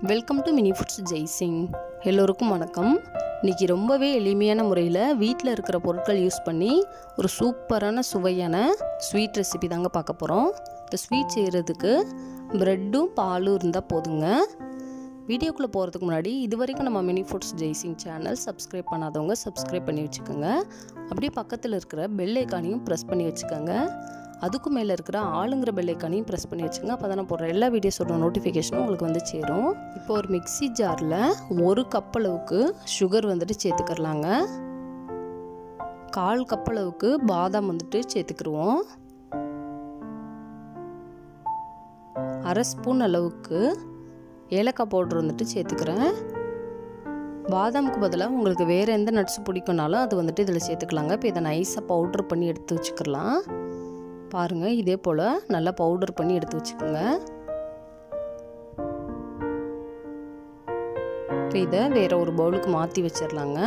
welcome to mini foods Jaisingh எல்லோருக்கும் வணக்கம் இன்றைக்கி ரொம்பவே எளிமையான முறையில் வீட்டில் இருக்கிற பொருட்கள் யூஸ் பண்ணி ஒரு சூப்பரான சுவையான ஸ்வீட் ரெசிபி தாங்க பார்க்க போகிறோம் இந்த ஸ்வீட் செய்கிறதுக்கு ப்ரெட்டும் பாலும் இருந்தால் போதுங்க வீடியோக்குள்ளே போகிறதுக்கு முன்னாடி இது வரைக்கும் நம்ம mini foods Jaisingh channel subscribe பண்ணாதவங்க சப்ஸ்கிரைப் பண்ணி வச்சுக்கோங்க அப்படியே பக்கத்தில் இருக்கிற பெல் ஐக்கானையும் ப்ரெஸ் பண்ணி வச்சுக்கோங்க அதுக்கு மேலே இருக்கிற ஆளுங்கிற பெல் ஐக்கானையும் ப்ரெஸ் பண்ணி வச்சுங்க அப்போ தான் நான் போடுற எல்லா வீடியோஸோட நோட்டிஃபிகேஷனும் உங்களுக்கு வந்து சேரும் இப்போ ஒரு மிக்ஸி ஜாரில் ஒரு கப் அளவுக்கு சுகர் வந்துட்டு சேர்த்துக்கிறலாங்க கால் கப் அளவுக்கு பாதாம் வந்துட்டு சேர்த்துக்கிருவோம் அரை ஸ்பூன் அளவுக்கு ஏலக்காய் பவுடர் வந்துட்டு சேர்த்துக்கிறேன் பாதாமுக்கு பதிலாக உங்களுக்கு வேறு எந்த நட்ஸ் பிடிக்கும்னாலும் அது வந்துட்டு இதில் சேர்த்துக்கலாங்க இப்போ இதை நைஸாக பவுட்ரு பண்ணி எடுத்து வச்சுக்கலாம் பாருங்கள் இதே போல் நல்லா பவுடர் பண்ணி எடுத்து வச்சுக்கோங்க இப்போ இதை வேறு ஒரு பவுலுக்கு மாற்றி வச்சிடலாங்க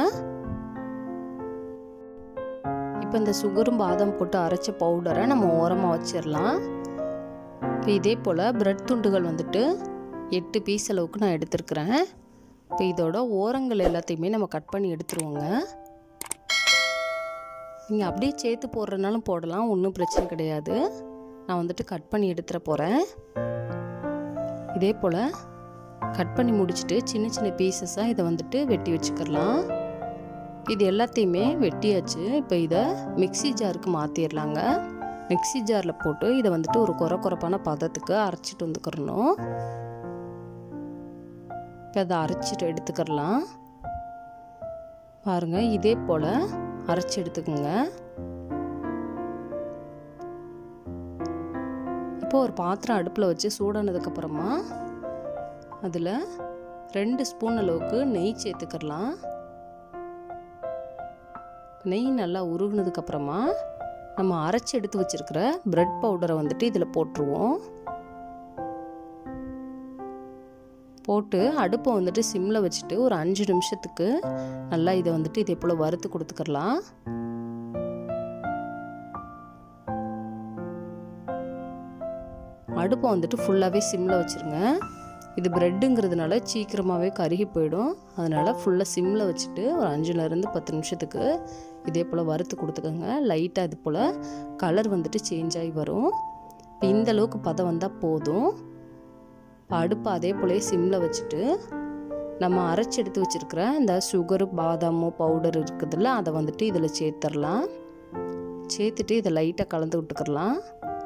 இப்போ இந்த சுகரும் பாதாம் போட்டு அரைச்ச பவுடரை நம்ம ஓரமாக வச்சிடலாம் இப்போ இதே போல் பிரெட் துண்டுகள் வந்துட்டு எட்டு பீஸ் அளவுக்கு நான் எடுத்துருக்குறேன் இப்போ இதோட ஓரங்கள் எல்லாத்தையுமே நம்ம கட் பண்ணி எடுத்துருவோங்க நீங்கள் அப்படியே சேர்த்து போடுறதுனாலும் போடலாம் ஒன்றும் பிரச்சனை கிடையாது நான் வந்துட்டு கட் பண்ணி எடுத்துகிற போகிறேன் இதே போல் கட் பண்ணி முடிச்சுட்டு சின்ன சின்ன பீசஸாக இதை வந்துட்டு வெட்டி வச்சுக்கலாம் இது எல்லாத்தையுமே வெட்டியாச்சு இப்போ இதை மிக்சி ஜாருக்கு மாற்றிடலாங்க மிக்சி ஜாரில் போட்டு இதை வந்துட்டு ஒரு குறை குறைப்பான பதத்துக்கு அரைச்சிட்டு வந்துக்கிறணும் இப்போ அதை அரைச்சிட்டு எடுத்துக்கிறலாம் பாருங்கள் இதே போல் அரைச்சி எடுத்துக்கோங்க இப்போ ஒரு பாத்திரம் அடுப்பில் வச்சு சூடானதுக்கப்புறமா அதில் ரெண்டு ஸ்பூன் அளவுக்கு நெய் சேர்த்துக்கிறலாம் நெய் நல்லா உருகுனதுக்கப்புறமா நம்ம அரைச்சி எடுத்து வச்சுருக்கிற ப்ரெட் பவுடரை வந்துட்டு இதில் போட்டுருவோம் போட்டு அடுப்பை வந்துட்டு சிம்மில் வச்சுட்டு ஒரு அஞ்சு நிமிஷத்துக்கு நல்லா இதை வந்துட்டு இதே போல் வறுத்து கொடுத்துக்கலாம் அடுப்பை வந்துட்டு ஃபுல்லாகவே சிம்மில் வச்சுருங்க இது ப்ரெட்டுங்கிறதுனால சீக்கிரமாகவே கருகி போயிடும் அதனால் ஃபுல்லாக சிம்மில் வச்சுட்டு ஒரு அஞ்சுலேருந்து பத்து நிமிஷத்துக்கு இதே போல் வறுத்து கொடுத்துக்கோங்க லைட்டாக இது போல் கலர் வந்துட்டு சேஞ்ச் ஆகி வரும் இப்போ இந்த அளவுக்கு பதம் வந்தால் போதும் அடுப்பை அதே போலயே சிம்மில் வச்சுட்டு நம்ம அரைச்சி எடுத்து வச்சுருக்கிற இந்த சுகரு பாதாமோ பவுடர் இருக்குதுல்ல அதை வந்துட்டு இதில் சேர்த்துடலாம் சேர்த்துட்டு இதை லைட்டாக கலந்து விட்டுக்கிறலாம்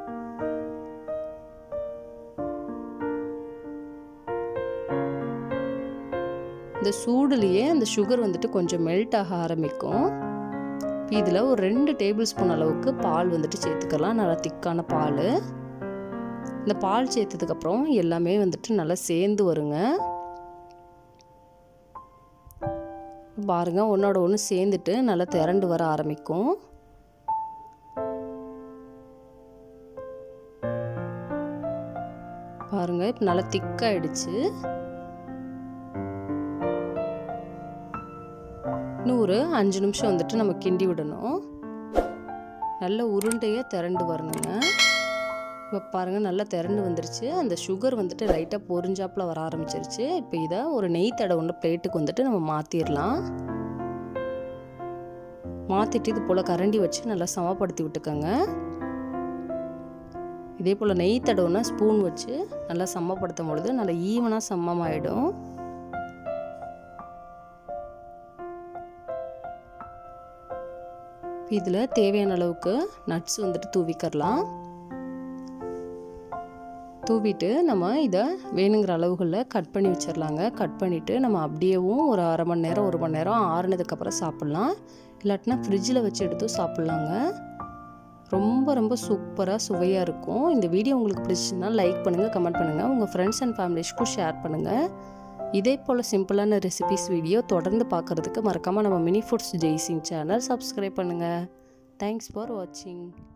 இந்த சூடுலேயே அந்த சுகர் வந்துட்டு கொஞ்சம் மெல்ட் ஆக ஆரம்பிக்கும் இதில் ஒரு ரெண்டு டேபிள் ஸ்பூன் அளவுக்கு பால் வந்துட்டு சேர்த்துக்கலாம் நல்லா திக்கான பால் இந்த பால் சேர்த்ததுக்கப்புறம் எல்லாமே வந்துட்டு நல்லா சேர்ந்து வருங்க பாருங்க ஒன்றோட ஒன்று சேர்ந்துட்டு நல்லா திரண்டு வர ஆரம்பிக்கும் பாருங்க இப்போ நல்லா திக்காயிடுச்சு இன்னும் ஒரு அஞ்சு நிமிஷம் வந்துட்டு நம்ம கிண்டி விடணும் நல்ல உருண்டையாக திரண்டு வரணுங்க இப்போ பாருங்கள் நல்லா திரண்டு வந்துருச்சு அந்த சுகர் வந்துட்டு லைட்டாக பொறிஞ்சாப்பில் வர ஆரம்பிச்சிருச்சு இப்போ இதை ஒரு நெய் தடை ஒன்று பிளேட்டுக்கு வந்துட்டு நம்ம மாற்றிடலாம் மாற்றிட்டு இது போல் கரண்டி வச்சு நல்லா சமப்படுத்தி விட்டுக்கோங்க இதே போல் நெய் தடவுனா ஸ்பூன் வச்சு நல்லா சமப்படுத்தும் பொழுது நல்லா ஈவனாக சமமாயிடும் இதில் தேவையான அளவுக்கு நட்ஸ் வந்துட்டு தூவிக்கிறலாம் தூவிட்டு நம்ம இதை வேணுங்கிற அளவுகளில் கட் பண்ணி வச்சிடலாங்க கட் பண்ணிவிட்டு நம்ம அப்படியேவும் ஒரு அரை மணி நேரம் ஒரு மணி நேரம் ஆறுனதுக்கப்புறம் சாப்பிட்லாம் இல்லாட்டினா ஃப்ரிட்ஜில் வச்சு எடுத்தும் சாப்பிட்லாங்க ரொம்ப ரொம்ப சூப்பராக சுவையாக இருக்கும் இந்த வீடியோ உங்களுக்கு பிடிச்சிச்சுன்னா லைக் பண்ணுங்கள் கமெண்ட் பண்ணுங்கள் உங்கள் ஃப்ரெண்ட்ஸ் அண்ட் ஃபேமிலிஸ்க்கும் ஷேர் பண்ணுங்கள் இதே போல் சிம்பிளான ரெசிபிஸ் வீடியோ தொடர்ந்து பார்க்குறதுக்கு மறக்காமல் நம்ம mini foods Jaisingh channel subscribe பண்ணுங்கள் தேங்க்ஸ் ஃபார் வாட்சிங்